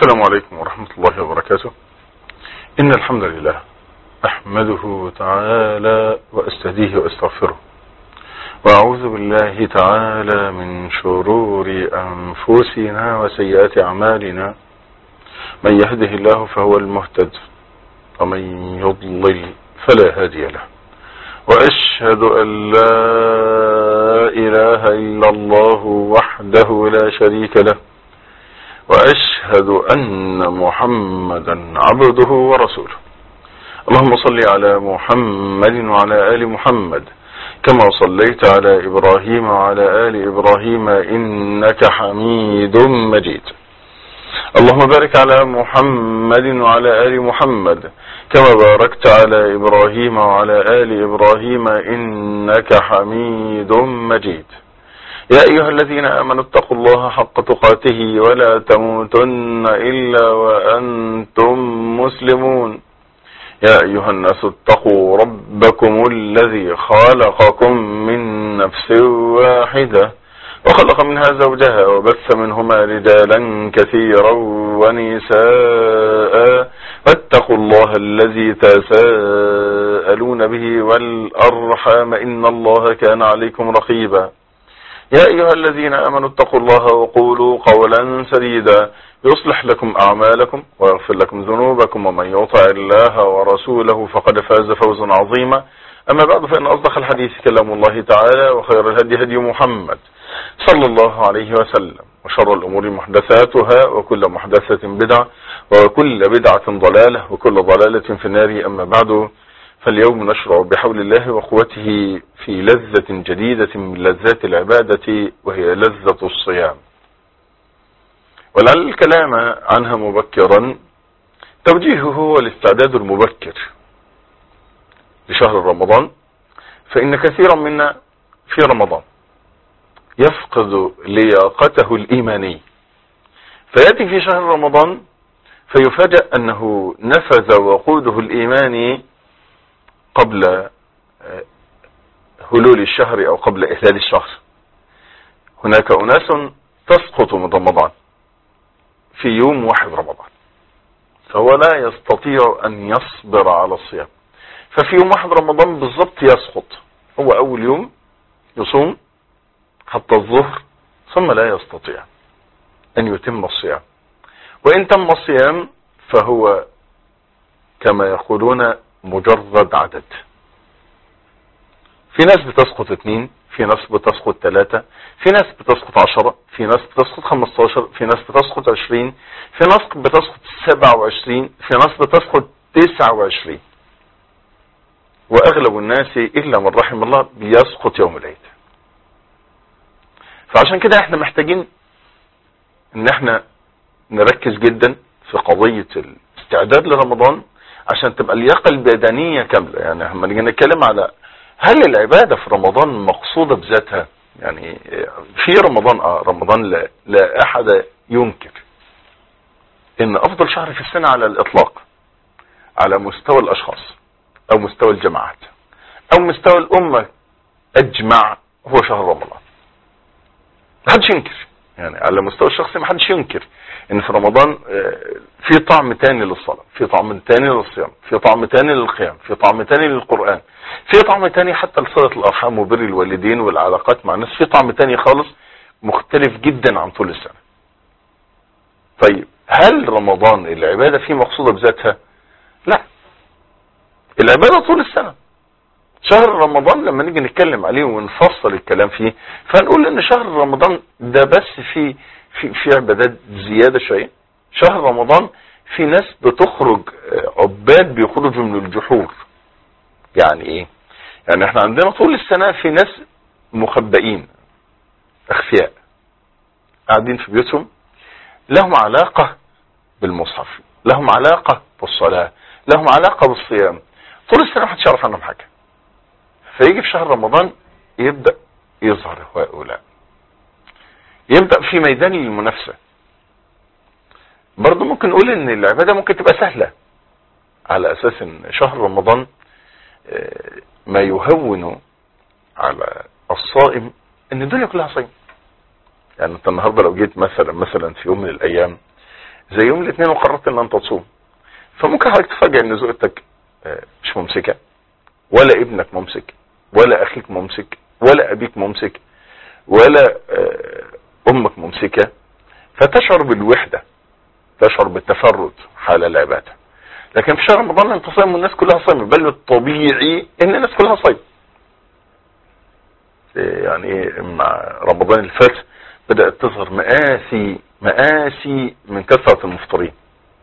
السلام عليكم ورحمة الله وبركاته إن الحمد لله أحمده تعالى وأستهديه وأستغفره وأعوذ بالله تعالى من شرور أنفسنا وسيئات أعمالنا من يهده الله فهو المهتد ومن يضلل فلا هادي له وأشهد أن لا إله إلا الله وحده لا شريك له وأشهد أن محمدا عبده ورسوله اللهم صل على محمد وعلى آل محمد كما صليت على إبراهيم وعلى آل إبراهيم إنك حميد مجيد اللهم بارك على محمد وعلى آل محمد كما باركت على إبراهيم وعلى آل إبراهيم إنك حميد مجيد يا أيها الذين آمنوا اتقوا الله حق تقاته ولا تموتن إلا وأنتم مسلمون يا أيها الناس اتقوا ربكم الذي خلقكم من نفس واحدة وخلق منها زوجها وبث منهما رجالا كثيرا ونساء فاتقوا الله الذي تساءلون به والأرحام إن الله كان عليكم رقيبا يا أيها الذين آمنوا اتقوا الله وقولوا قولا سديدا يصلح لكم أعمالكم ويغفر لكم ذنوبكم ومن يطع الله ورسوله فقد فاز فوزا عظيما أما بعد فإن أصدق الحديث كلام الله تعالى وخير الهدي هدي محمد صلى الله عليه وسلم وشر الأمور محدثاتها وكل محدثة بدعة وكل بدعة ضلالة وكل ضلالة في النار أما بعد فاليوم نشرع بحول الله وقوته في لذة جديدة من لذات العبادة وهي لذة الصيام ولعل الكلام عنها مبكرا توجيهه هو الاستعداد المبكر لشهر رمضان فإن كثيرا منا في رمضان يفقد لياقته الإيمانية فيأتي في شهر رمضان فيفاجأ أنه نفذ وقوده الإيماني قبل هلول الشهر أو قبل إهلال الشهر هناك أناس تسقط من رمضان في يوم واحد رمضان فهو لا يستطيع أن يصبر على الصيام ففي يوم واحد رمضان بالضبط يسقط هو أول يوم يصوم حتى الظهر ثم لا يستطيع أن يتم الصيام وإن تم الصيام فهو كما يقولون مجرد عدد في ناس بتسقط اثنين في ناس بتسقط ثلاثة في ناس بتسقط عشرة في ناس بتسقط خمستاشر في ناس بتسقط عشرين في ناس بتسقط سبعة وعشرين في ناس بتسقط تسعة وعشرين واغلب الناس الا من رحم الله بيسقط يوم العيد فعشان كده احنا محتاجين ان احنا نركز جدا في قضية الاستعداد لرمضان عشان تبقى اللياقة البدنية كاملة يعني لما نيجي نتكلم على هل العبادة في رمضان مقصودة بذاتها يعني في رمضان اه رمضان لا, لا احد ينكر ان افضل شهر في السنة على الاطلاق على مستوى الاشخاص او مستوى الجماعات او مستوى الامة اجمع هو شهر رمضان ما حدش ينكر يعني على المستوى الشخصي ما حدش ينكر ان في رمضان في طعم تاني للصلاة في طعم تاني للصيام في طعم تاني للقيام في طعم تاني للقرآن في طعم تاني حتى لصلة الارحام وبر الوالدين والعلاقات مع الناس في طعم تاني خالص مختلف جدا عن طول السنة طيب هل رمضان العبادة فيه مقصودة بذاتها لا العبادة طول السنة شهر رمضان لما نيجي نتكلم عليه ونفصل الكلام فيه فنقول ان شهر رمضان ده بس في في في عبادات زيادة شوية شهر رمضان في ناس بتخرج عباد بيخرجوا من الجحور يعني ايه يعني احنا عندنا طول السنة في ناس مخبئين اخفياء قاعدين في بيوتهم لهم علاقة بالمصحف لهم علاقة بالصلاة لهم علاقة بالصيام طول السنة محدش يعرف عنهم حاجة فيجي في شهر رمضان يبدأ يظهر هؤلاء يبدأ في ميدان المنافسة برضه ممكن نقول ان العبادة ممكن تبقى سهلة على اساس ان شهر رمضان ما يهون على الصائم ان الدنيا كلها صيام يعني انت النهاردة لو جيت مثلا مثلا في يوم من الايام زي يوم الاثنين وقررت ان انت تصوم فممكن حضرتك تفاجئ ان زوجتك آه، مش ممسكة ولا ابنك ممسك ولا اخيك ممسك ولا ابيك ممسك ولا آه، امك ممسكة فتشعر بالوحدة تشعر بالتفرد حال العبادة لكن في شهر رمضان انت صايم والناس كلها صايمة بل الطبيعي ان الناس كلها صايمة يعني مع رمضان الفات بدأت تظهر مآسي مآسي من كثرة المفطرين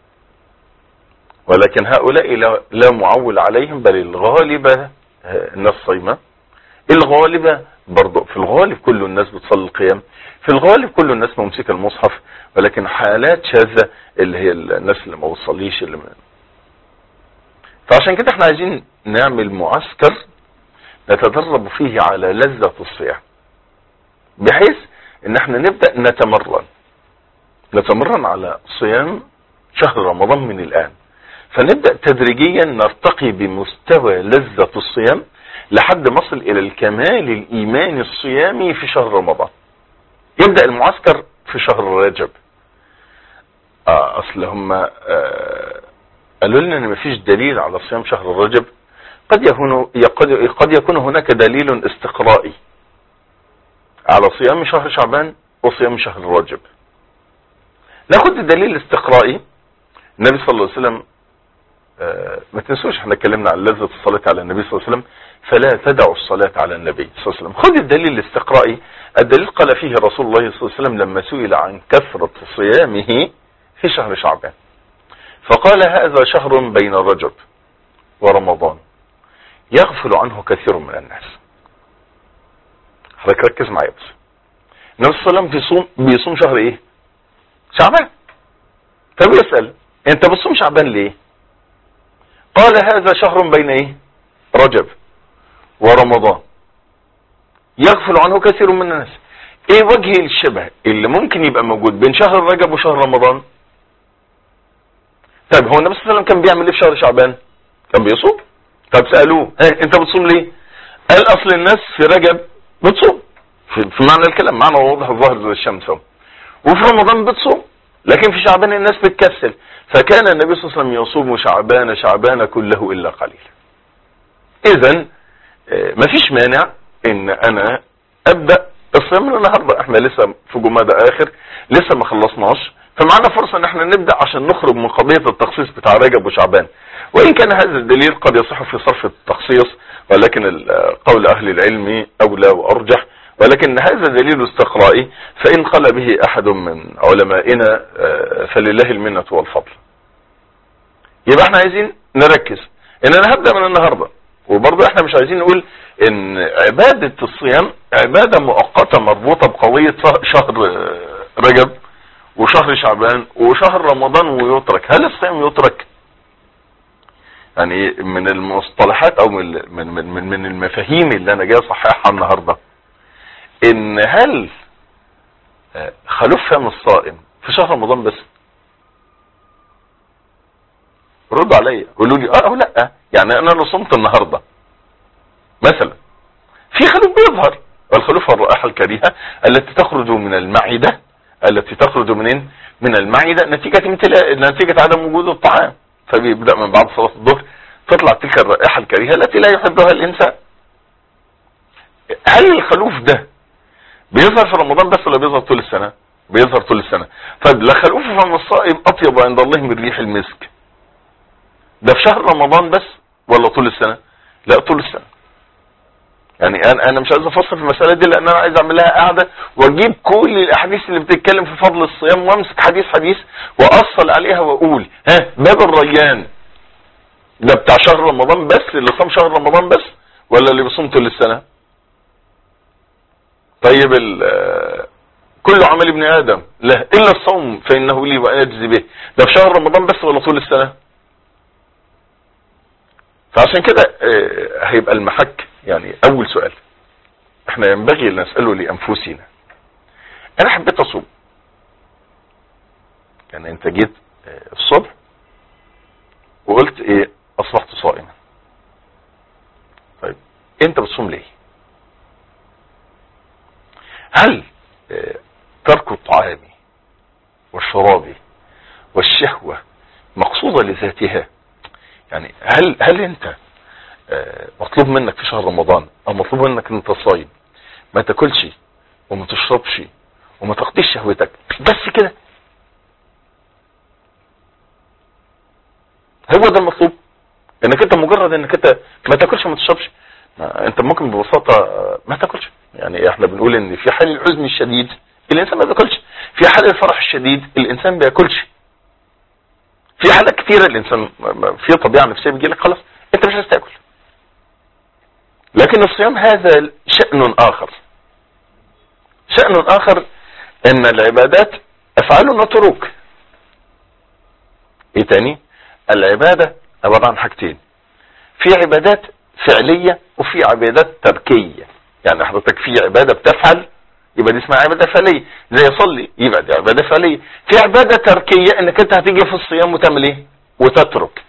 ولكن هؤلاء لا معول عليهم بل الغالبة الناس صايمة الغالبة برضو في الغالب كل الناس بتصلي القيام في الغالب كل الناس ممسكة المصحف ولكن حالات شاذة اللي هي الناس اللي ما بتصليش اللي من فعشان كده احنا عايزين نعمل معسكر نتدرب فيه على لذة الصيام بحيث ان احنا نبدأ نتمرن نتمرن على صيام شهر رمضان من الان فنبدأ تدريجيا نرتقي بمستوى لذة الصيام لحد نصل الى الكمال الايماني الصيامي في شهر رمضان يبدأ المعسكر في شهر رجب آه اصل هم آه قالوا لنا ان مفيش دليل على صيام شهر رجب قد يكون قد يكون هناك دليل استقرائي على صيام شهر شعبان وصيام شهر رجب ناخد الدليل الاستقرائي النبي صلى الله عليه وسلم آه ما تنسوش احنا اتكلمنا عن لذة الصلاة على النبي صلى الله عليه وسلم فلا تدعوا الصلاة على النبي صلى الله عليه وسلم خذ الدليل الاستقرائي الدليل قال فيه رسول الله صلى الله عليه وسلم لما سئل عن كثرة صيامه في شهر شعبان فقال هذا شهر بين رجب ورمضان يغفل عنه كثير من الناس حضرتك ركز معايا بس النبي صلى الله عليه وسلم بيصوم بيصوم شهر ايه شعبان طب يسأل انت بتصوم شعبان ليه قال هذا شهر بين ايه رجب ورمضان يغفل عنه كثير من الناس ايه وجه الشبه اللي ممكن يبقى موجود بين شهر رجب وشهر رمضان طيب هو النبي صلى الله عليه وسلم كان بيعمل ايه في شهر شعبان كان بيصوم طب سألوه ها انت بتصوم ليه قال اصل الناس في رجب بتصوم في, في معنى الكلام معنى واضح الظاهر زي الشمس اهو وفي رمضان بتصوم لكن في شعبان الناس بتكسل فكان النبي صلى الله عليه وسلم يصوم شعبان شعبان كله الا قليل اذا مفيش مانع ان انا ابدا الصيام من النهارده احنا لسه في جمادى اخر لسه ما خلصناش فمعنا فرصة ان احنا نبدأ عشان نخرج من قضية التخصيص بتاع رجب وشعبان وان كان هذا الدليل قد يصح في صرف التخصيص ولكن قول اهل العلم اولى وارجح ولكن هذا دليل استقرائي فان قال به احد من علمائنا فلله المنة والفضل يبقى احنا عايزين نركز ان انا هبدأ من النهاردة وبرضه احنا مش عايزين نقول ان عبادة الصيام عبادة مؤقتة مربوطة بقضية شهر رجب وشهر شعبان وشهر رمضان ويترك هل الصيام يترك يعني من المصطلحات او من من من, من المفاهيم اللي انا جاي اصححها النهارده ان هل خلوف فم الصائم في شهر رمضان بس ردوا عليا قولوا لي اه او لا يعني انا لو صمت النهارده مثلا في خلوف بيظهر والخلوف الرائحه الكريهه التي تخرج من المعده التي تخرج منين من المعدة نتيجة امتلاء نتيجة عدم وجود الطعام فبيبدأ من بعد صلاة الظهر تطلع تلك الرائحة الكريهة التي لا يحبها الإنسان هل الخلوف ده بيظهر في رمضان بس ولا بيظهر طول السنة بيظهر طول السنة طيب لا خلوف فم الصائم أطيب عند الله من ريح المسك ده في شهر رمضان بس ولا طول السنة لا طول السنة يعني انا انا مش عايز افصل في المساله دي لان انا عايز اعمل لها قاعده واجيب كل الاحاديث اللي بتتكلم في فضل الصيام وامسك حديث حديث واصل عليها واقول ها باب الريان ده بتاع شهر رمضان بس اللي صام شهر رمضان بس ولا اللي بيصوم طول السنه طيب كل عمل ابن ادم لا الا الصوم فانه لي وانا اجزي به ده في شهر رمضان بس ولا طول السنه فعشان كده هيبقى المحك يعني اول سؤال احنا ينبغي ان نسأله لانفسنا انا حبيت اصوم يعني انت جيت الصبح وقلت ايه اصبحت صائما طيب انت بتصوم ليه هل ترك الطعام والشراب والشهوة مقصودة لذاتها يعني هل هل انت آه، مطلوب منك في شهر رمضان او مطلوب منك ان انت صايم ما تاكلش وما تشربش وما تقضيش شهوتك بس كده هو ده المطلوب انك انت مجرد انك انت ما تاكلش وما تشربش ما انت ممكن ببساطة آه، ما تاكلش يعني احنا بنقول ان في حال الحزن الشديد الانسان ما بياكلش في حال الفرح الشديد الانسان بياكلش في حالات كثيرة الانسان في طبيعة نفسية بيجي لك خلاص انت مش عايز تاكل لكن الصيام هذا شأن اخر شأن اخر ان العبادات افعال وتروك ايه تاني العبادة عبارة عن حاجتين في عبادات فعلية وفي عبادات تركية يعني حضرتك في عبادة بتفعل يبقى دي اسمها عبادة فعلية زي يصلي يبقى دي عبادة فعلية في عبادة تركية انك انت هتيجي في الصيام وتعمل ايه وتترك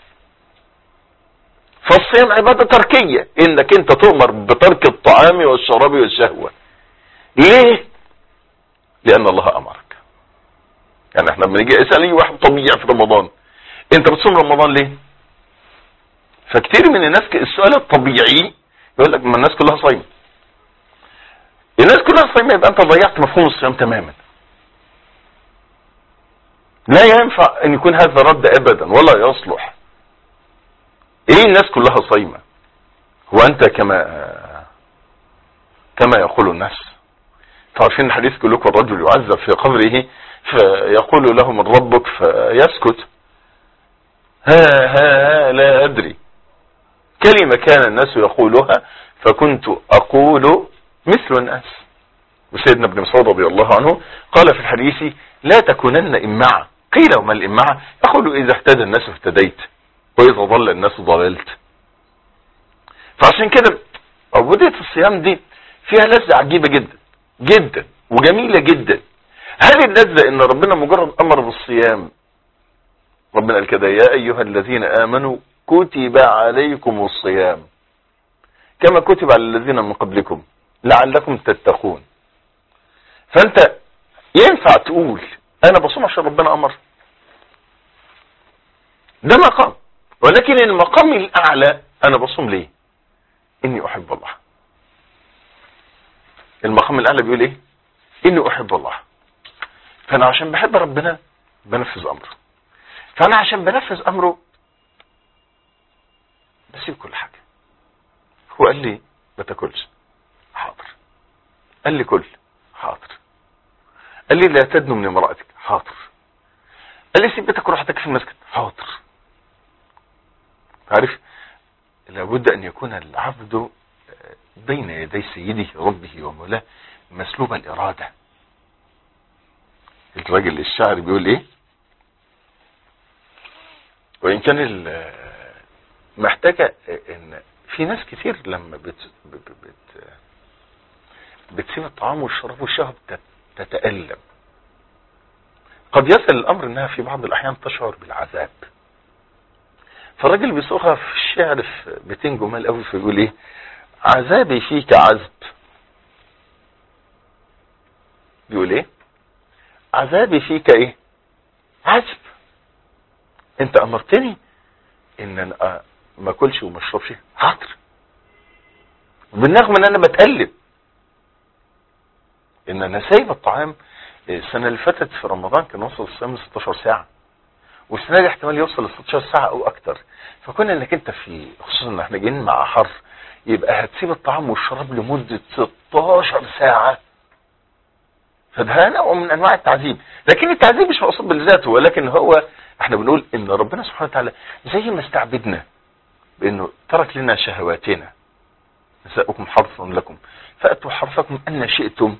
فالصيام عبادة تركية انك انت تؤمر بترك الطعام والشراب والشهوة ليه لان الله امرك يعني احنا بنيجي اسأل اي واحد طبيعي في رمضان انت بتصوم رمضان ليه فكتير من الناس السؤال الطبيعي يقول لك ما الناس كلها صايمه الناس كلها صايمه يبقى انت ضيعت مفهوم الصيام تماما لا ينفع ان يكون هذا رد ابدا ولا يصلح ايه الناس كلها صايمه هو انت كما كما يقول الناس تعرفين الحديث يقول لكم الرجل يعذب في قبره فيقول له من ربك فيسكت ها ها ها لا ادري كلمة كان الناس يقولها فكنت اقول مثل الناس وسيدنا ابن مسعود رضي الله عنه قال في الحديث لا تكونن إمعة قيل وما الإمعة يقول إذا اهتدى الناس اهتديت وإذا ضل الناس ضللت فعشان كده عبودية الصيام دي فيها لذة عجيبة جدا جدا وجميلة جدا هل اللذة ان ربنا مجرد امر بالصيام ربنا قال كده يا ايها الذين امنوا كتب عليكم الصيام كما كتب على الذين من قبلكم لعلكم تتقون فانت ينفع تقول انا بصوم عشان ربنا امر ده مقام ولكن المقام الاعلى انا بصوم ليه اني احب الله المقام الاعلى بيقول ايه اني احب الله فانا عشان بحب ربنا بنفذ امره فانا عشان بنفذ امره بسيب كل حاجة هو قال لي ما تاكلش حاضر قال لي كل حاضر قال لي لا تدنو من امرأتك حاضر قال لي سيب بيتك وروح في المسجد حاضر عارف لابد ان يكون العبد بين يدي سيده ربه ومولاه مسلوب الارادة الراجل الشاعر بيقول ايه وان كان محتاجة ان في ناس كتير لما بت بت بتسيب الطعام والشراب والشهوة تتألم قد يصل الامر انها في بعض الاحيان تشعر بالعذاب فالراجل بيصوغها في الشعر في بيتين جمال قوي فيقول ايه عذابي فيك عذب بيقول ايه عذابي فيك ايه عذب انت امرتني ان انا ما اكلش وما اشربش حاضر بالرغم ان انا بتقلب ان انا سايب الطعام السنة اللي فاتت في رمضان كان وصل الصيام 16 ساعة والسنة دي احتمال يوصل ل 16 ساعة او اكتر فكون انك انت في خصوصا ان احنا جايين مع حر يبقى هتسيب الطعام والشراب لمدة 16 ساعة فده نوع من انواع التعذيب لكن التعذيب مش مقصود بذاته ولكن هو احنا بنقول ان ربنا سبحانه وتعالى زي ما استعبدنا بانه ترك لنا شهواتنا نساؤكم حرث لكم فأتوا حرثكم أن شئتم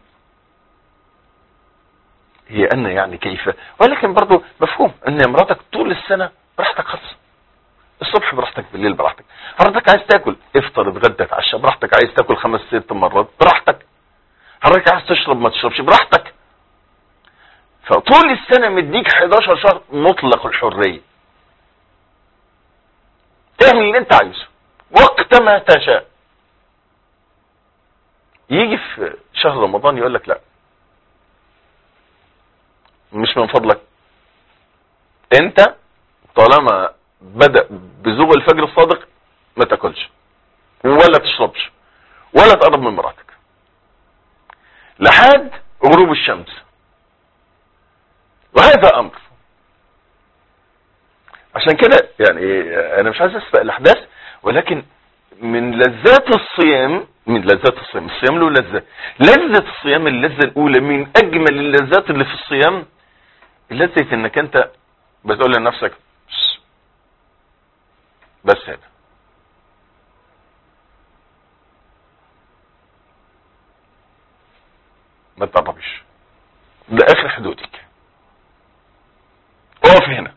هي أن يعني كيف ولكن برضو مفهوم أن مراتك طول السنة براحتك خالص الصبح براحتك بالليل براحتك حضرتك عايز تاكل افطر اتغدى اتعشى براحتك عايز تاكل خمس ست مرات براحتك حضرتك عايز تشرب ما تشربش براحتك فطول السنة مديك 11 شهر مطلق الحرية تعمل اللي انت عايزه وقت ما تشاء يجي في شهر رمضان يقول لك لا مش من فضلك انت طالما بدأ بزوغ الفجر الصادق ما تاكلش ولا تشربش ولا تقرب من مراتك لحد غروب الشمس وهذا امر عشان كده يعني انا مش عايز اسبق الاحداث ولكن من لذات الصيام من لذات الصيام الصيام له لذة لذة الصيام اللذة الاولى من اجمل اللذات اللي في الصيام لذة انك انت بتقول لنفسك بس هذا ما تقربش ده اخر حدودك اقف هنا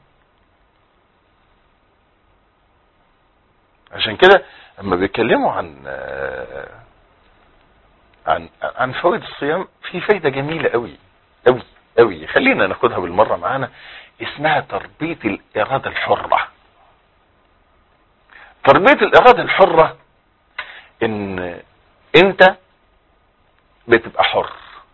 عشان كده لما بيتكلموا عن عن عن فوائد الصيام في فايده جميله قوي قوي قوي خلينا ناخدها بالمره معانا اسمها تربيه الاراده الحره تربيه الاراده الحره ان انت بتبقى حر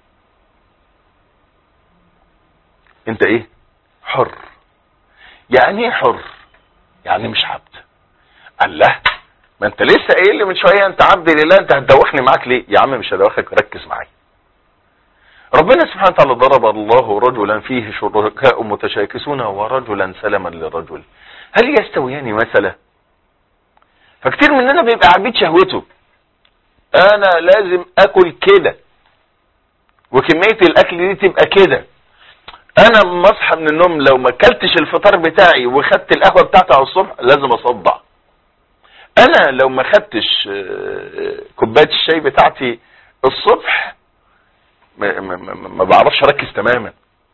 انت ايه حر يعني ايه حر يعني مش عبد الله ما انت لسه قايل لي من شويه انت عبد لله انت هتدوخني معاك ليه يا عم مش هدوخك ركز معايا ربنا سبحانه وتعالى ضرب الله رجلا فيه شركاء متشاكسون ورجلا سلما لرجل هل يستويان مثلا فكتير مننا بيبقى عبيد شهوته انا لازم اكل كده وكمية الاكل دي تبقى كده انا لما اصحى من النوم لو ما اكلتش الفطار بتاعي وخدت القهوه بتاعتي على الصبح لازم اصدع انا لو ما خدتش كوبايه الشاي بتاعتي الصبح ما, ما, ما, ما بعرفش اركز تماما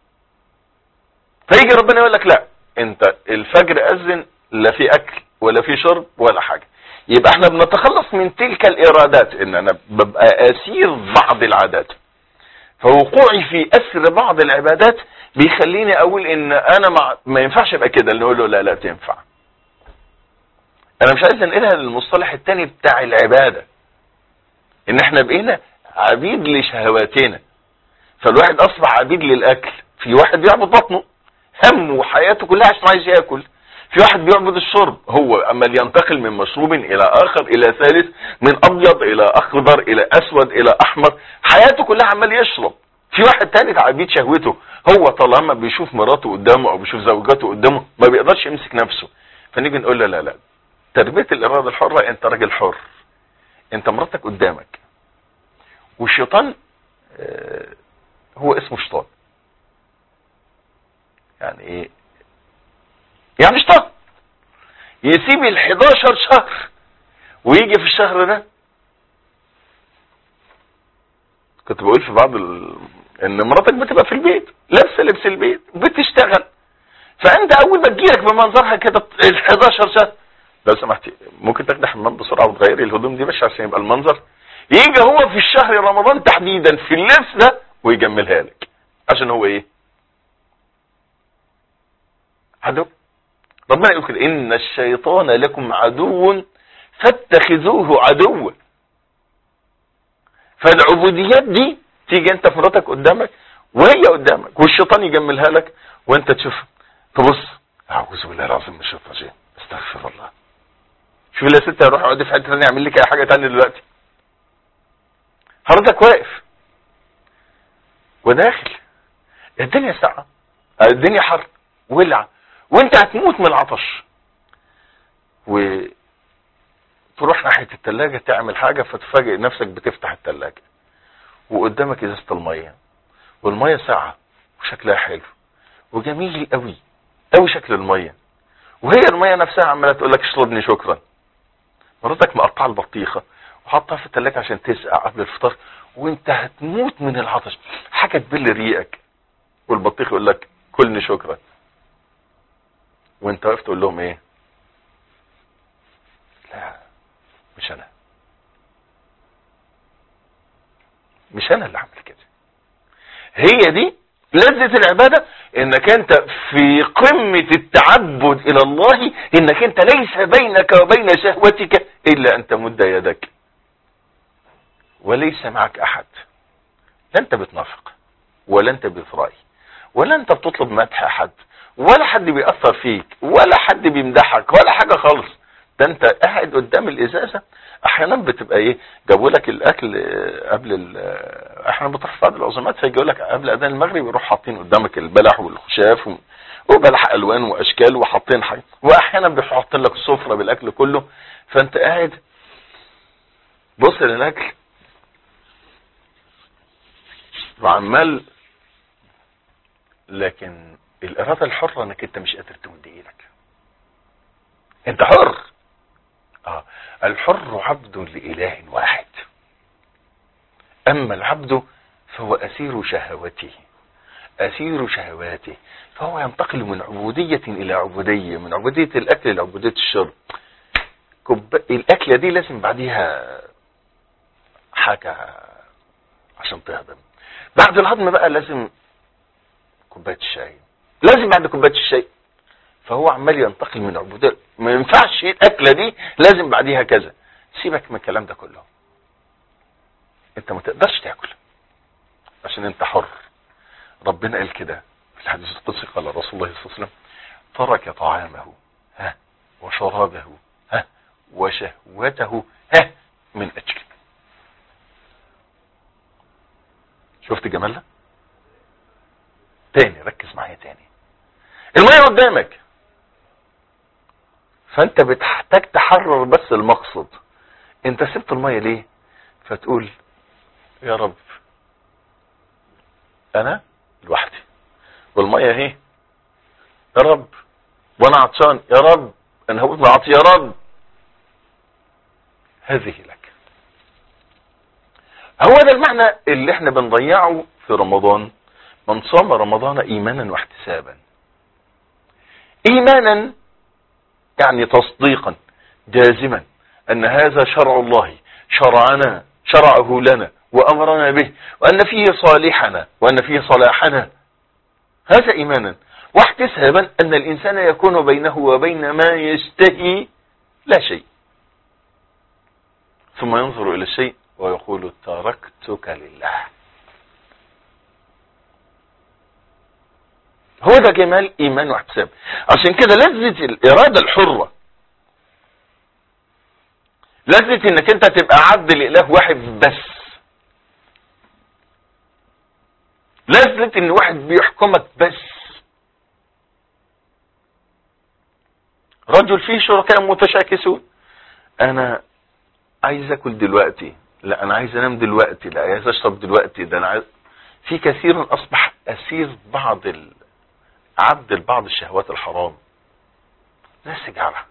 فيجي ربنا يقول لك لا انت الفجر اذن لا في اكل ولا في شرب ولا حاجه يبقى احنا بنتخلص من تلك الارادات ان انا ببقى اسير بعض العادات فوقوعي في اسر بعض العبادات بيخليني اقول ان انا ما, ما ينفعش ابقى كده اللي نقول له لا لا تنفع انا مش عايز انقلها للمصطلح التاني بتاع العبادة ان احنا بقينا عبيد لشهواتنا فالواحد اصبح عبيد للاكل في واحد بيعبد بطنه همه وحياته كلها عشان عايز ياكل في واحد بيعبد الشرب هو اما ينتقل من مشروب الى اخر الى ثالث من ابيض الى اخضر الى اسود الى احمر حياته كلها عمال يشرب في واحد تالت عبيد شهوته هو طالما بيشوف مراته قدامه او بيشوف زوجته قدامه ما بيقدرش يمسك نفسه فنيجي نقول له لا لا تربية الإرادة الحرة أنت راجل حر أنت مراتك قدامك والشيطان هو اسمه شيطان يعني إيه يعني شيطان يسيب ال 11 شهر ويجي في الشهر ده كنت بقول في بعض ال... ان مراتك بتبقى في البيت لابسه لبس البيت بتشتغل فانت اول ما تجيلك بمنظرها كده ال 11 شهر لو سمحتي ممكن تاخدي حمام بسرعه وتغيري الهدوم دي بس عشان يبقى المنظر يجي هو في الشهر رمضان تحديدا في اللبس ده ويجملها لك عشان هو ايه عدو ربنا يقول كده ان الشيطان لكم عدو فاتخذوه عدوا فالعبوديات دي تيجي انت في مراتك قدامك وهي قدامك والشيطان يجملها لك وانت تشوف تبص اعوذ بالله العظيم من الشيطان الرجيم استغفر الله شوف يا ست هروح اقعد في حته ثانيه اعمل لك اي حاجه ثانيه دلوقتي حضرتك واقف وداخل الدنيا ساعه الدنيا حر ولع وانت هتموت من العطش و تروح ناحيه الثلاجه تعمل حاجه فتفاجئ نفسك بتفتح الثلاجه وقدامك ازازه الميه والميه ساعه وشكلها حلو وجميل قوي قوي شكل الميه وهي الميه نفسها عماله تقول لك اشربني شكرا مراتك مقطعه البطيخه وحطها في الثلاجه عشان تسقع قبل الفطار وانت هتموت من العطش حاجه تبل ريقك والبطيخ يقول لك كلني شكرا وانت واقف تقول لهم ايه لا مش انا مش انا اللي عمل كده هي دي لذة العبادة انك انت في قمة التعبد الى الله انك انت ليس بينك وبين شهوتك الا ان تمد يدك وليس معك احد لا انت بتنافق ولا انت بترأي ولا انت بتطلب مدح احد ولا حد بيأثر فيك ولا حد بيمدحك ولا حاجة خالص ده انت قاعد قدام الازازة احيانا بتبقى ايه جابوا لك الاكل قبل ال احنا بتروح في بعض العزومات فيجي لك قبل اذان المغرب يروح حاطين قدامك البلح والخشاف وبلح الوان واشكال وحاطين حاجه واحيانا بيحط لك السفره بالاكل كله فانت قاعد بص للاكل وعمال لكن الاراده الحره انك انت مش قادر تمد ايدك انت حر اه الحر عبد لاله واحد اما العبد فهو اسير شهوته اسير شهواته فهو ينتقل من عبودية الى عبودية من عبودية الاكل الى عبودية الشرب كب... الاكلة دي لازم بعديها حاجة عشان تهضم بعد الهضم بقى لازم كوبايه الشاي لازم بعد كوبايه الشاي فهو عمال ينتقل من عبودية ما ينفعش الاكله دي لازم بعديها كذا سيبك من الكلام ده كله انت ما تقدرش تاكل عشان انت حر ربنا قال كده في الحديث القدسي قال رسول الله صلى الله عليه وسلم ترك طعامه ها وشرابه ها وشهوته ها من اجل شفت جمالها تاني ركز معايا تاني المية قدامك فانت بتحتاج تحرر بس المقصد انت سبت المية ليه فتقول يا رب انا لوحدي والمية اهي يا رب وانا عطشان يا رب انا هقول عطي يا رب هذه لك هو ده المعنى اللي احنا بنضيعه في رمضان من صام رمضان ايمانا واحتسابا ايمانا يعني تصديقا جازما ان هذا شرع الله شرعنا شرعه لنا وامرنا به وان فيه صالحنا وان فيه صلاحنا هذا ايمانا واحتسابا ان الانسان يكون بينه وبين ما يشتهي لا شيء ثم ينظر الى الشيء ويقول تركتك لله هو ده جمال ايمان واحتساب عشان كده لذة الاراده الحرة لذة انك انت تبقى عبد لاله واحد بس لذة ان واحد بيحكمك بس رجل فيه شركاء متشاكسون انا عايز اكل دلوقتي لا انا عايز انام دلوقتي لا عايز اشرب دلوقتي ده انا عايز في كثير اصبح اسير بعض ال... عبد لبعض الشهوات الحرام زي السجارة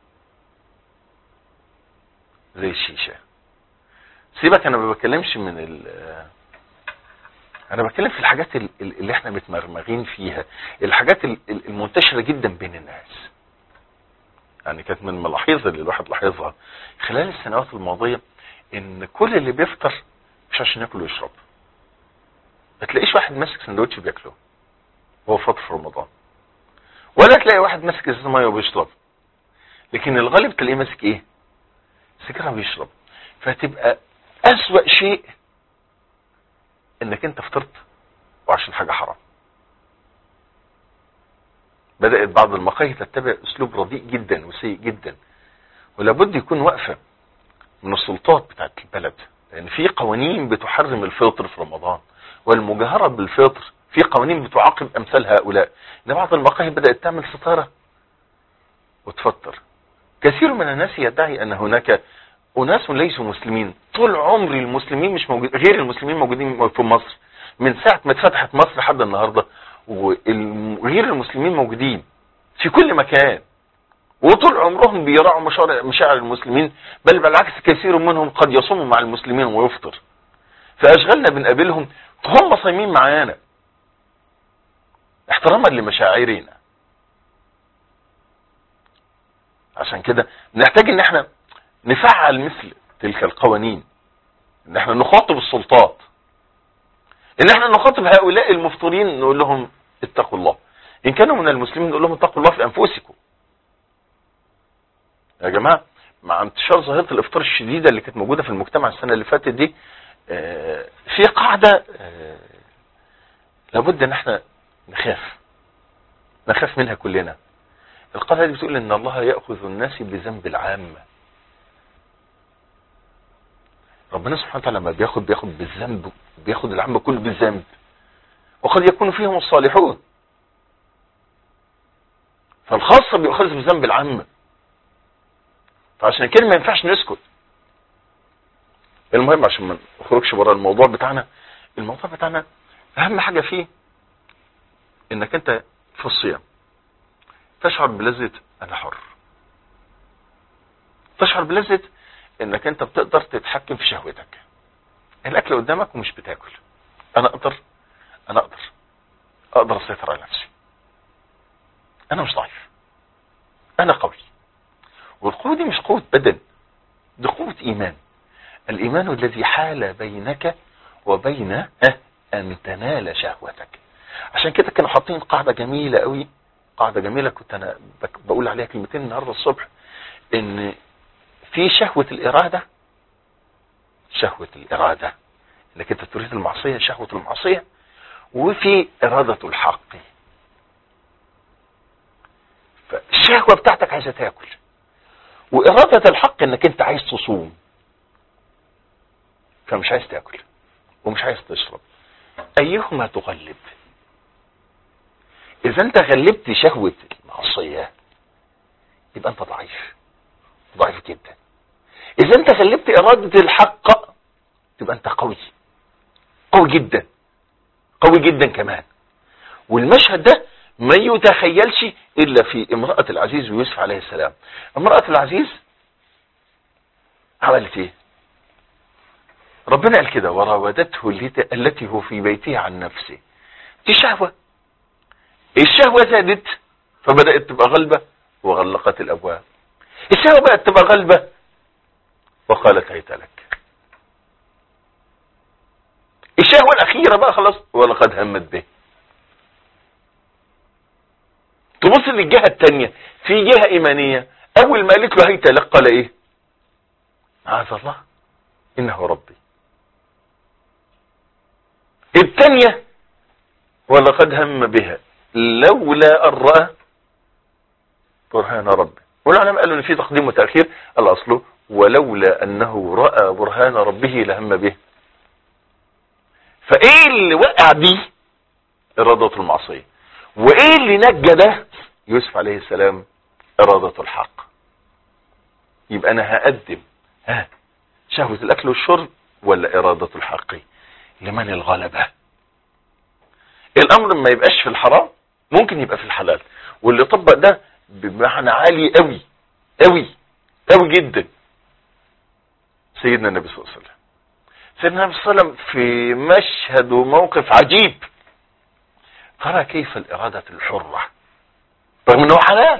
زي الشيشة سيبك انا ما بتكلمش من ال انا بتكلم في الحاجات اللي احنا متمرمغين فيها الحاجات المنتشرة جدا بين الناس يعني كانت من الملاحظ اللي الواحد لاحظها خلال السنوات الماضية ان كل اللي بيفطر مش عشان ياكل ويشرب ما تلاقيش واحد ماسك سندوتش بياكله وهو فاطر في رمضان ولا تلاقي واحد ماسك ازازه ميه وبيشرب لكن الغالب تلاقيه ماسك ايه سيجاره بيشرب فتبقى اسوأ شيء انك انت فطرت وعشان حاجه حرام بدأت بعض المقاهي تتبع اسلوب رديء جدا وسيء جدا ولابد يكون واقفه من السلطات بتاعت البلد لان في قوانين بتحرم الفطر في رمضان والمجاهره بالفطر في قوانين بتعاقب امثال هؤلاء ان بعض المقاهي بدات تعمل ستاره وتفطر كثير من الناس يدعي ان هناك اناس ليسوا مسلمين طول عمر المسلمين مش موجود غير المسلمين موجودين في مصر من ساعه ما اتفتحت مصر لحد النهارده وغير المسلمين موجودين في كل مكان وطول عمرهم بيراعوا مشاعر المسلمين بل بالعكس كثير منهم قد يصوم مع المسلمين ويفطر فاشغلنا بنقابلهم هم صايمين معانا احتراما لمشاعرنا عشان كده نحتاج ان احنا نفعل مثل تلك القوانين ان احنا نخاطب السلطات ان احنا نخاطب هؤلاء المفطرين نقول لهم اتقوا الله ان كانوا من المسلمين نقول لهم اتقوا الله في انفسكم يا جماعة مع انتشار ظاهرة الافطار الشديدة اللي كانت موجودة في المجتمع السنة اللي فاتت دي في قاعدة لابد ان احنا نخاف نخاف منها كلنا القاعدة دي بتقول ان الله يأخذ الناس بذنب العامة ربنا سبحانه وتعالى لما بياخد بياخد بالذنب بياخد العامة كله بالذنب وقد يكون فيهم الصالحون فالخاصة بيأخذ بذنب العامة فعشان كده ما ينفعش نسكت المهم عشان ما نخرجش بره الموضوع بتاعنا الموضوع بتاعنا اهم حاجة فيه انك انت في الصيام تشعر بلذة انا حر تشعر بلذة انك انت بتقدر تتحكم في شهوتك الاكل قدامك ومش بتاكل انا اقدر انا اقدر اقدر اسيطر على نفسي انا مش ضعيف انا قوي والقوة دي مش قوة بدن دي قوة ايمان الايمان الذي حال بينك وبين ان تنال شهوتك عشان كده كانوا حاطين قاعدة جميلة قوي قاعدة جميلة كنت انا بقول عليها كلمتين النهاردة الصبح ان في شهوة الارادة شهوة الارادة انك انت تريد المعصية شهوة المعصية وفي ارادة الحق فالشهوة بتاعتك عايزة تاكل وارادة الحق انك انت عايز تصوم فمش عايز تاكل ومش عايز تشرب ايهما تغلب اذا انت غلبت شهوة المعصية يبقى انت ضعيف ضعيف جدا اذا انت غلبت ارادة الحق تبقى انت قوي قوي جدا قوي جدا كمان والمشهد ده ما يتخيلش الا في امرأة العزيز ويوسف عليه السلام امرأة العزيز عملت ايه ربنا قال كده وراودته التي هو في بيته عن نفسه دي شهوة الشهوة زادت فبدأت تبقى غلبة وغلقت الابواب الشهوة بقت تبقى غلبة وقالت هيت لك الشهوة الاخيرة بقى خلاص ولقد همت به تبص للجهة التانية في جهة ايمانية اول ما قالت له هيت لك قال ايه عاذ الله انه ربي الثانية ولقد هم بها لولا أن رأى برهان ربه والعلماء قالوا ان في تقديم وتأخير الأصل ولولا أنه رأى برهان ربه لهم به فإيه اللي وقع دي إرادة المعصية وإيه اللي نجى ده يوسف عليه السلام إرادة الحق يبقى أنا هقدم ها شهوة الأكل والشرب ولا إرادة الحق لمن الغلبة الأمر ما يبقاش في الحرام ممكن يبقى في الحلال واللي طبق ده بمعنى عالي قوي قوي قوي جدا سيدنا النبي صلى الله عليه وسلم سيدنا النبي صلى الله عليه وسلم في مشهد وموقف عجيب ترى كيف الإرادة الحرة رغم أنه حلال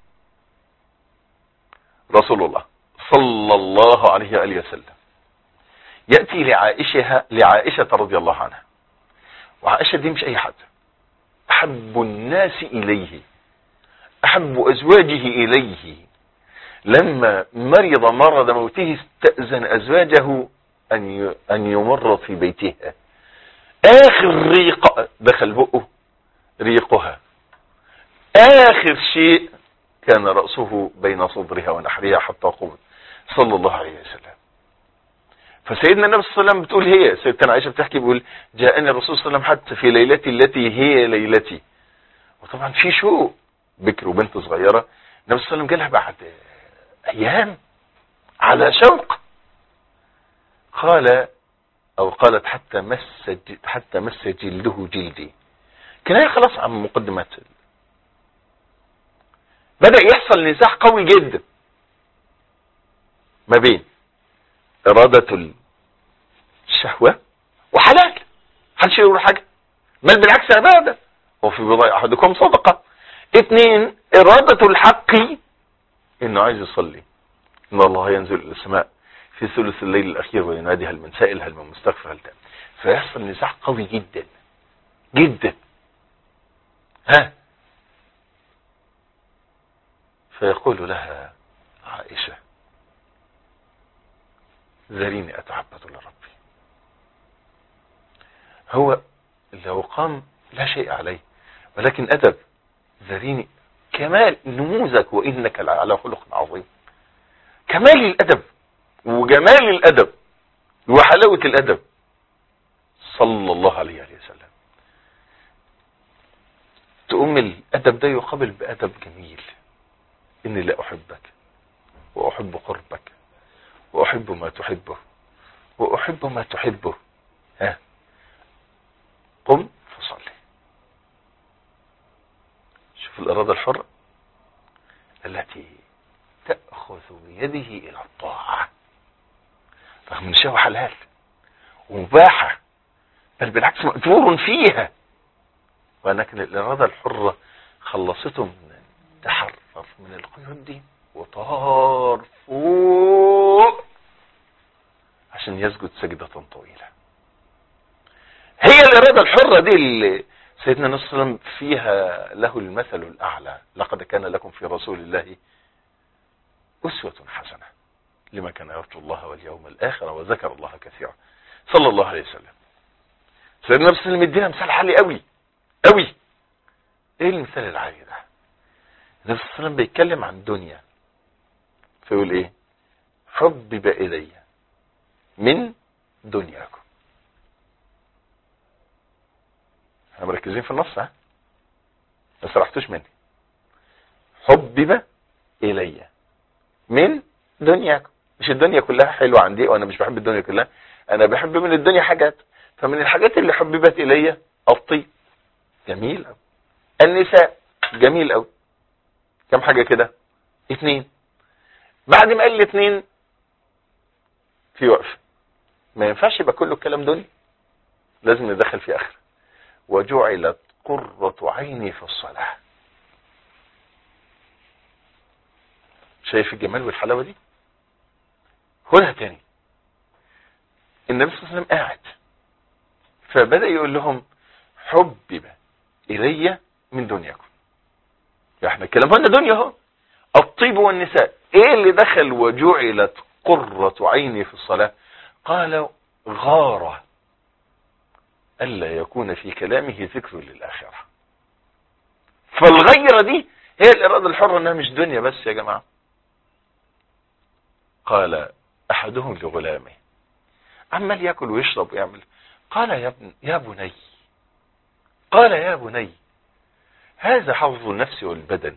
رسول الله صلى الله عليه وآله وسلم يأتي لعائشة لعائشة رضي الله عنها وعائشة دي مش أي حد أحب الناس إليه أحب أزواجه إليه لما مرض مرض موته استأذن أزواجه أن أن يمرض في بيتها آخر ريق دخل بقه ريقها آخر شيء كان رأسه بين صدرها ونحرها حتى قبض صلى الله عليه وسلم فسيدنا النبي صلى الله عليه وسلم بتقول هي سيدتنا عائشة بتحكي بيقول جاءني الرسول صلى الله عليه وسلم حتى في ليلتي التي هي ليلتي وطبعا في شوق بكر وبنت صغيرة النبي صلى الله عليه وسلم جالها بعد ايام على شوق قال او قالت حتى مس حتى مس جلده جلدي كان هي خلاص عن مقدمات بدأ يحصل نزاع قوي جدا ما بين إرادة الشهوة وحلال محدش يقول حاجة بل بالعكس عبادة وفي بضايع أحدكم صدقة اثنين إرادة الحق إنه عايز يصلي إن الله ينزل إلى السماء في ثلث الليل الأخير وينادي هل من سائل هل من مستغفر هل تاب فيحصل نزاع قوي جدا جدا ها فيقول لها عائشة ذريني أتعبد لربي هو لو قام لا شيء عليه ولكن أدب ذريني كمال نموذج وإنك على خلق عظيم كمال الأدب وجمال الأدب وحلاوة الأدب صلى الله عليه وسلم تقوم الأدب ده يقابل بأدب جميل إني لا أحبك وأحب قربك وأحب ما تحبه وأحب ما تحبه ها قم فصلي شوف الإرادة الحرة التي تأخذ بيده إلى الطاعة رغم ان الشهوة حلال ومباحة بل بالعكس مأجور فيها ولكن الإرادة الحرة خلصته من تحرر من القيود دي وطار فوق عشان يسجد سجدة طويلة هي الإرادة الحرة دي اللي سيدنا النبي صلى الله عليه وسلم فيها له المثل الأعلى لقد كان لكم في رسول الله أسوة حسنة لما كان يرجو الله واليوم الآخر وذكر الله كثيرا صلى الله عليه وسلم سيدنا النبي صلى الله عليه وسلم يدينا مثال عالي قوي قوي ايه المثال العالي ده النبي صلى الله عليه وسلم بيتكلم عن دنيا فيقول ايه حبب الي من دنياكم احنا مركزين في النص ها ما سرحتوش مني حبب الي من دنياكم مش الدنيا كلها حلوة عندي وانا مش بحب الدنيا كلها انا بحب من الدنيا حاجات فمن الحاجات اللي حببت الي الطيب جميل قوي النساء جميل قوي كم حاجة كده اتنين بعد ما قال لي اتنين في وقف ما ينفعش يبقى كله الكلام دنيا لازم ندخل في اخر وجعلت قرة عيني في الصلاة شايف الجمال والحلاوة دي خدها تاني النبي صلى الله عليه وسلم قاعد فبدأ يقول لهم حبب إلي من دنياكم احنا الكلام هنا دنيا اهو الطيب والنساء ايه اللي دخل وجعلت قرة عيني في الصلاة قال غارة ألا يكون في كلامه ذكر للآخرة فالغيرة دي هي الإرادة الحرة انها مش دنيا بس يا جماعة قال احدهم لغلامه عمال ياكل ويشرب ويعمل قال يا ابن يا بني قال يا بني هذا حظ النفس والبدن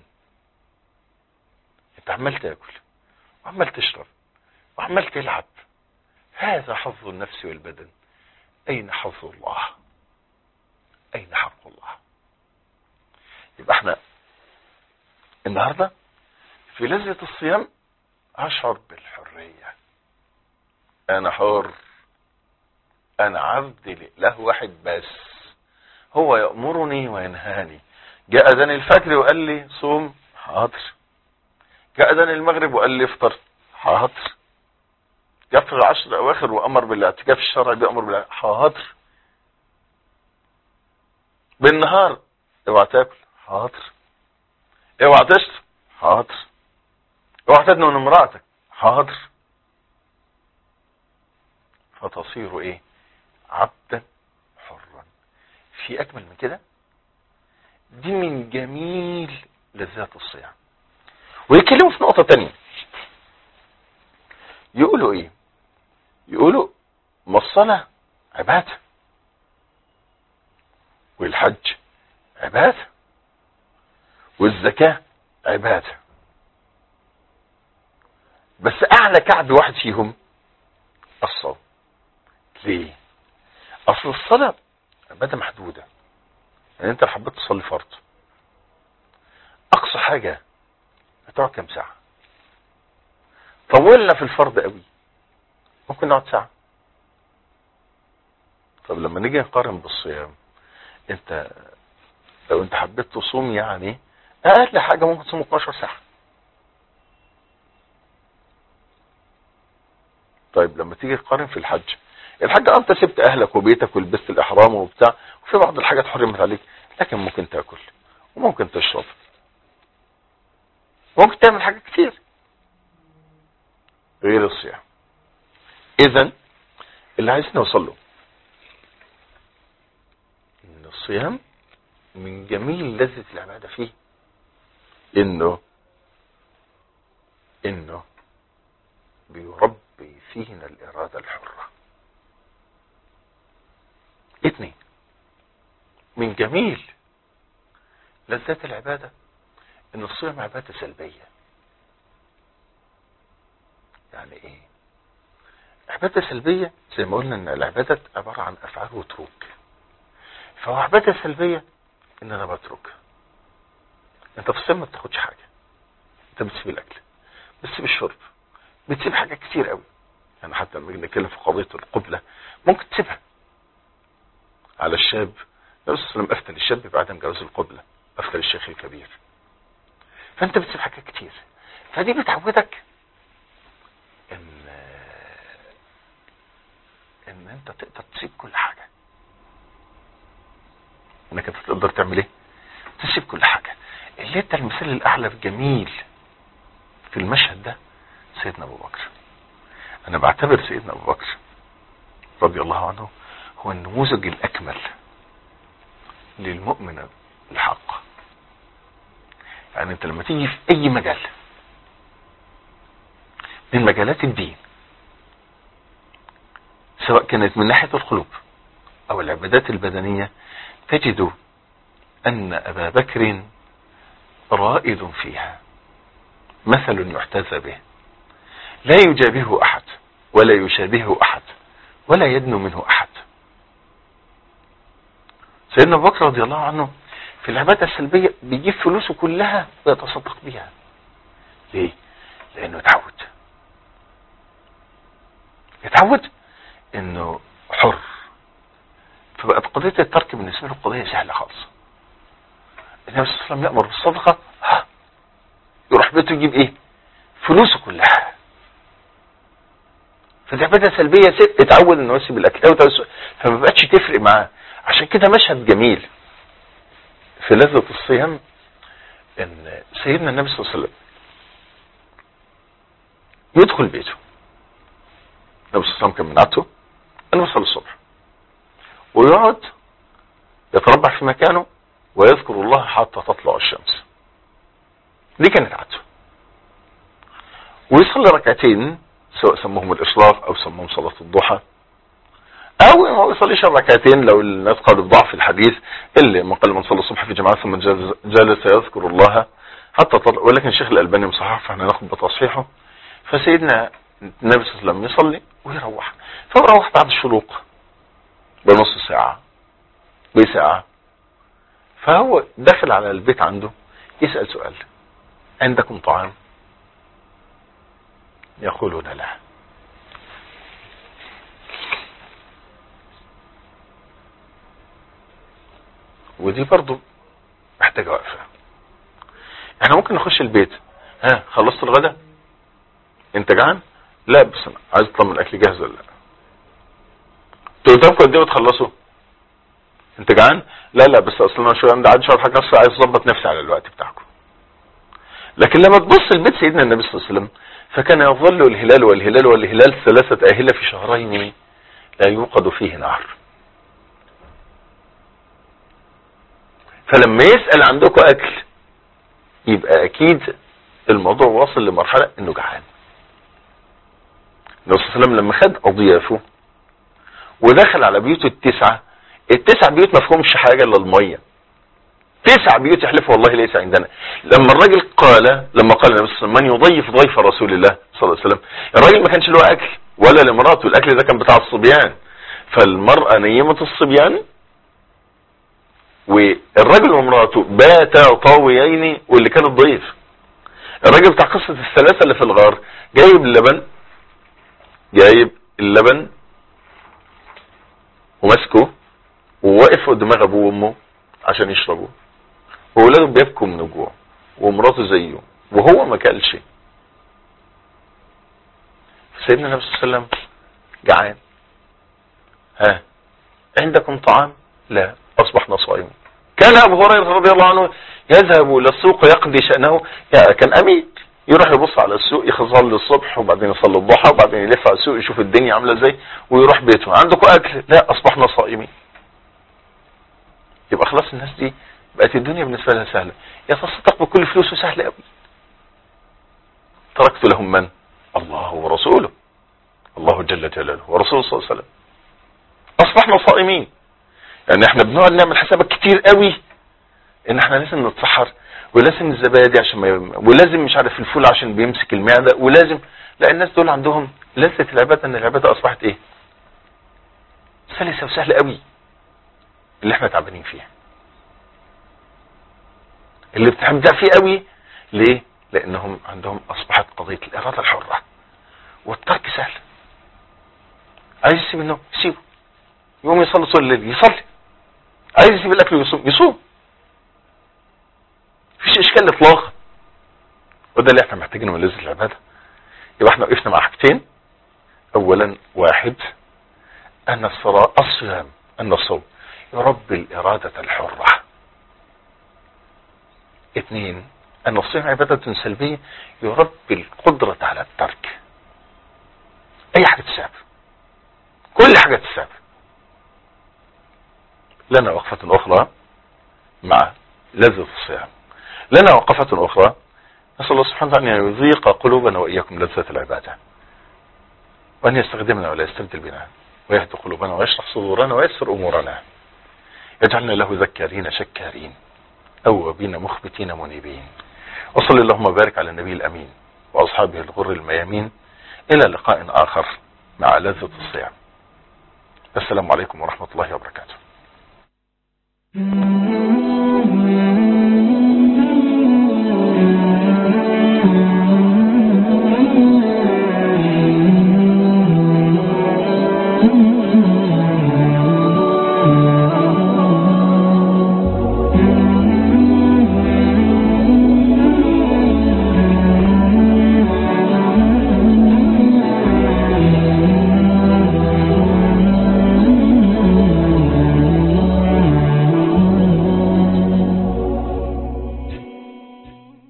انت عمال تاكل وعمال تشرب وعمال تلعب هذا حظ النفس والبدن اين حظ الله اين حق الله يبقى احنا النهاردة في لذة الصيام اشعر بالحرية انا حر انا عبد له واحد بس هو يأمرني وينهاني جاء اذان الفجر وقال لي صوم حاضر جاء اذان المغرب وقال لي افطر حاضر جاء في العشر اواخر وامر بالاعتكاف الشرعي بيأمر بالله حاضر بالنهار اوعى تاكل حاضر اوعى تشرب حاضر اوعى تدنو من امرأتك حاضر فتصير ايه عبدا حرا في اجمل من كده دي من جميل لذات الصيام ويتكلموا في نقطة تانية يقولوا ايه يقولوا ما الصلاة عبادة والحج عبادة والزكاة عبادة بس اعلى كعب واحد فيهم الصوم ليه اصل الصلاة عبادة محدودة يعني انت حبيت تصلي فرض اقصى حاجة هتقعد كام ساعة طولنا في الفرض قوي ممكن نقعد ساعة طب لما نيجي نقارن بالصيام انت لو انت حبيت تصوم يعني اقل حاجة ممكن تصوم 12 ساعة طيب لما تيجي تقارن في الحج الحج انت سبت اهلك وبيتك ولبست الاحرام وبتاع وفي بعض الحاجات حرمت عليك لكن ممكن تاكل وممكن تشرب ممكن تعمل حاجات كتير غير الصيام اذا اللي عايزين نوصل له ان الصيام من جميل لذة العبادة فيه انه انه بيربي فينا الارادة الحرة اتنين من جميل لذات العبادة ان الصيام عبادة سلبية يعني ايه عبادة سلبية زي ما قلنا ان العبادة عبارة عن افعال وتروك فهو عبادة سلبية ان انا بترك انت في الصيام ما بتاخدش حاجة انت بتسيب الاكل بتسيب الشرب بتسيب حاجات كتير قوي يعني حتى لما نتكلم في قضية القبلة ممكن تسيبها على الشاب النبي صلى الله عليه وسلم افتى للشاب بعدم جواز القبلة افتى للشيخ الكبير فانت بتسيب حاجات كتير فدي بتعودك ان ان انت تقدر تسيب كل حاجة انك انت تقدر تعمل ايه تسيب كل حاجة اللي انت المثال الاعلى الجميل في المشهد ده سيدنا ابو بكر انا بعتبر سيدنا ابو بكر رضي الله عنه هو النموذج الاكمل للمؤمن الحق يعني انت لما تيجي في اي مجال من مجالات الدين سواء كانت من ناحية القلوب او العبادات البدنية تجد ان ابا بكر رائد فيها مثل يحتذى به لا يجابهه احد ولا يشابهه احد ولا يدنو منه احد سيدنا ابو بكر رضي الله عنه في العبادة السلبية بيجيب فلوسه كلها ويتصدق بيها ليه لانه اتعود اتعود انه حر فبقت قضية الترك بالنسبة له قضية سهلة خالص النبي صلى الله عليه وسلم يأمر بالصدقة ها يروح بيته يجيب ايه فلوسه كلها فدي عبادة سلبية اتعود انه يسيب الاكل فما بقتش تفرق معاه عشان كده مشهد جميل في لذة الصيام ان سيدنا النبي صلى الله عليه وسلم يدخل بيته النبي صلى الله عليه وسلم كان من عادته انه يصلي الصبح ويقعد يتربع في مكانه ويذكر الله حتى تطلع الشمس دي كانت عادته ويصلي ركعتين سواء سموهم الاشراف او سموهم صلاة الضحى او ما يصليش الركعتين لو الناس قالوا بضعف الحديث اللي من قال من صلى الصبح في جماعة ثم جالس يذكر الله حتى طلع ولكن الشيخ الالباني مصحح فاحنا ناخد بتصحيحه فسيدنا النبي صلى الله عليه وسلم يصلي ويروح فروح بعد الشروق بنص ساعة بساعة فهو دخل على البيت عنده يسأل سؤال عندكم طعام يقولون لا ودي برضو محتاجة وقفة احنا ممكن نخش البيت ها خلصت الغداء انت جعان لا بس انا عايز اطمن الاكل جاهز ولا لا قلت قد ايه وتخلصوا انت جعان لا لا بس اصلا انا شويه عندي عندي شويه حاجه نفسي عايز اظبط نفسي على الوقت بتاعكم لكن لما تبص البيت سيدنا النبي صلى الله عليه وسلم فكان يظل الهلال والهلال والهلال ثلاثة أهلة في شهرين لا يوقد فيه نار فلما يسأل عندكم أكل يبقى أكيد الموضوع واصل لمرحلة إنه جعان النبي صلى الله عليه وسلم لما خد أضيافه ودخل على بيوت التسعة التسع بيوت ما فيهمش حاجة الا المية تسع بيوت يحلفوا والله ليس عندنا لما الراجل قال لما قال النبي صلى الله عليه وسلم من يضيف ضيف رسول الله صلى الله عليه وسلم الراجل ما كانش له اكل ولا لمراته الاكل ده كان بتاع الصبيان فالمرأة نيمت الصبيان والراجل ومراته باتا طاويين واللي كان الضيف الراجل بتاع قصة الثلاثة اللي في الغار جايب اللبن جايب اللبن وماسكه وواقف قدام ابوه وامه عشان يشربوا واولاده بيبكوا من الجوع ومراته زيه وهو ما كلش سيدنا النبي صلى الله عليه وسلم جعان ها عندكم طعام لا اصبحنا صائمين كان ابو هريره رضي الله عنه يذهب الى السوق يقضي شانه يعني كان امين يروح يبص على السوق يصلي الصبح وبعدين يصلي الضحى وبعدين يلف على السوق يشوف الدنيا عامله ازاي ويروح بيته عندكم اكل لا اصبحنا صائمين يبقى خلاص الناس دي بقت الدنيا بالنسبة لها سهلة يتصدق بكل فلوسه سهل قوي تركت لهم من الله ورسوله الله جل جلاله ورسوله صلى الله عليه وسلم اصبحنا صائمين يعني احنا بنقعد نعمل حسابات كتير قوي ان احنا لازم نتسحر ولازم الزبادي عشان ما يم... ولازم مش عارف الفول عشان بيمسك المعده ولازم لا الناس دول عندهم لذة العبادة ان العبادة اصبحت ايه سلسة وسهلة قوي اللي احنا تعبانين فيها اللي بتبدأ فيه قوي ليه لانهم عندهم اصبحت قضية الارادة الحرة والترك سهل عايز يسيب النوم يسيبه يقوم يصلي طول الليل يصلي عايز يسيب الاكل ويصوم يصوم مفيش اشكال اطلاقا وده اللي احنا محتاجينه من لذة العبادة يبقى احنا وقفنا مع حاجتين اولا واحد ان الصلاة الصيام ان الصوم يربي الارادة الحرة اثنين ان الصيام عبادة سلبية يربي القدرة على الترك اي حاجة تساب كل حاجة تساب لنا وقفة اخرى مع لذة الصيام لنا وقفة اخرى نسأل الله سبحانه وتعالى ان يذيق قلوبنا واياكم لذة العبادة وان يستخدمنا ولا يستبدل بنا ويهدي قلوبنا ويشرح صدورنا ويسر امورنا يجعلنا له ذكارين شكارين اوابين مخبتين منيبين وصل اللهم بارك على النبي الامين واصحابه الغر الميامين الى لقاء اخر مع لذة الصيام السلام عليكم ورحمة الله وبركاته